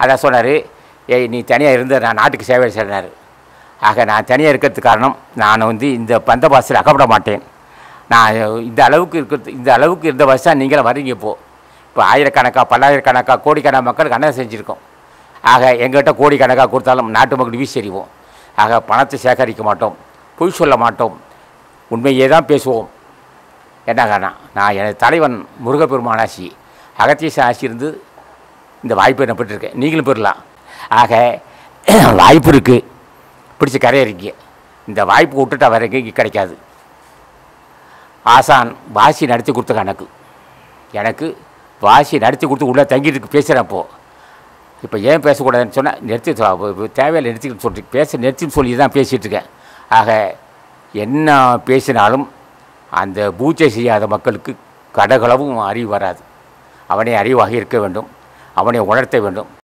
அதான் சொன்னார் ஏய் நீ தனியாக இருந்து நான் நாட்டுக்கு சேவை செய்கிறாரு ஆக நான் தனியாக இருக்கிறதுக்கு காரணம் நான் வந்து இந்த பந்த பாசத்தில் அகப்பட மாட்டேன் நான் இந்த அளவுக்கு இருக்கிறது இந்த அளவுக்கு இருந்த வருஷம் நீங்களும் வரீங்க இப்போது இப்போ ஆயிரக்கணக்கா பல்லாயிரக்கணக்கா கோடிக்கணக்கான மக்களுக்கு அண்ணன் செஞ்சுருக்கோம் ஆக எங்கள்கிட்ட கோடிக்கணக்காக கொடுத்தாலும் நாட்டு மக்கள் வீசி எறிவோம் ஆக பணத்தை சேகரிக்க மாட்டோம் பொய் சொல்ல மாட்டோம் உண்மையே தான் பேசுவோம் என்ன காரணம் நான் எனது தலைவன் முருகப்பெருமான் ஆசி அகத்தீச ஆசி இருந்து இந்த வாய்ப்பை நான் பெற்றிருக்கேன் நீங்களும் பெறலாம் ஆக வாய்ப்பு இருக்குது பிடிச்சி கரையறிங்க இந்த வாய்ப்பு விட்டுட்டா வேற எங்கேயும் கிடைக்காது ஆசான் வாசி நடத்தி கொடுத்த கணக்கு எனக்கு வாசி நடத்தி கொடுத்து உள்ளே தங்கிட்டு பேசுகிறேன் இப்போது இப்போ ஏன் பேசக்கூடாதுன்னு சொன்னால் நிறுத்தி சொ- வ- வ- தேவையில்லை நிறுத்திக்கிட்டு சொல்லிட்டு பேச நிறுத்தின்னு சொல்லி தான் பேசிகிட்டு இருக்கேன் ஆக என்ன பேசினாலும் அந்த பூஜை செய்யாத மக்களுக்கு கடகளவும் அறிவு வராது அவனை அறிவாக இருக்க வேண்டும் அவனை உணர்த்த வேண்டும்